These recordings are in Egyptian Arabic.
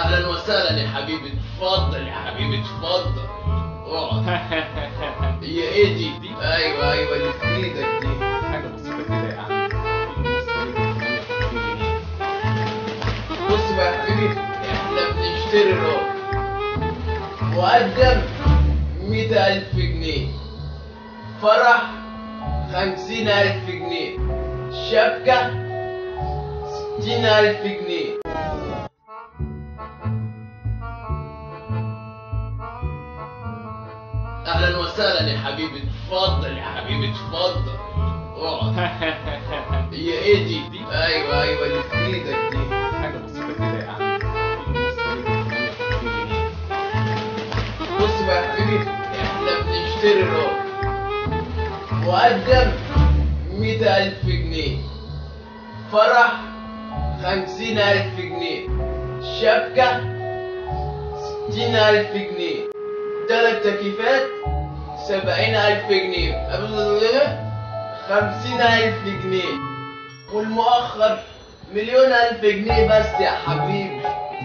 اهلا وسهلا يا حبيبي اتفضل يا حبيبي اتفضل اقعد هي ايه دي؟ ايوه ايوه اللي في ايدك دي حاجة بسيطة كده يا عم بص بقى يا حبيبي احنا بنشتري راجل مقدم مية ألف جنيه فرح خمسين ألف جنيه شبكة ستين ألف جنيه أهلا وسهلا يا حبيبي اتفضل يا حبيبي اتفضل اقعد هي ايه دي؟ ايوه ايوه اللي في ايدك دي حاجة بسيطة كده يا عم بص بقى يا حبيبي احنا بنشتري راجل مقدم مية ألف جنيه فرح خمسين ألف جنيه شبكة ستين ألف جنيه تلات تكييفات سبعين ألف جنيه خمسين ألف جنيه والمؤخر مليون ألف جنيه بس يا حبيبي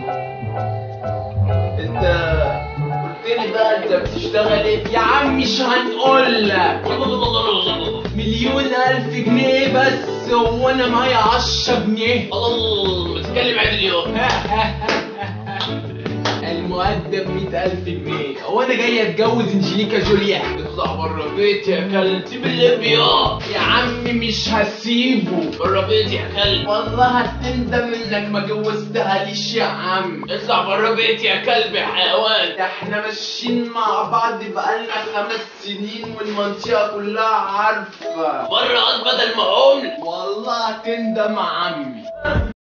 انت قلت لي بقى انت بتشتغل ايه يا عم مش هنقول لك مليون الف جنيه بس هو انا معايا 10 جنيه الله بتتكلم عدل اليوم المقدم 100000 جنيه هو انا جاي اتجوز انجليكا جوليا اطلع بره بيتي يا كلب سيب اللب يا يا عم مش هسيبه بره بيتي يا كلب والله هتندم انك ما جوزتها ليش يا عم اطلع بره بيتي يا كلب يا حيوان ده احنا ماشيين مع بعض بقالنا خمس سنين والمنطقه كلها عارفه بره بدل ما عمل والله هتندم عمي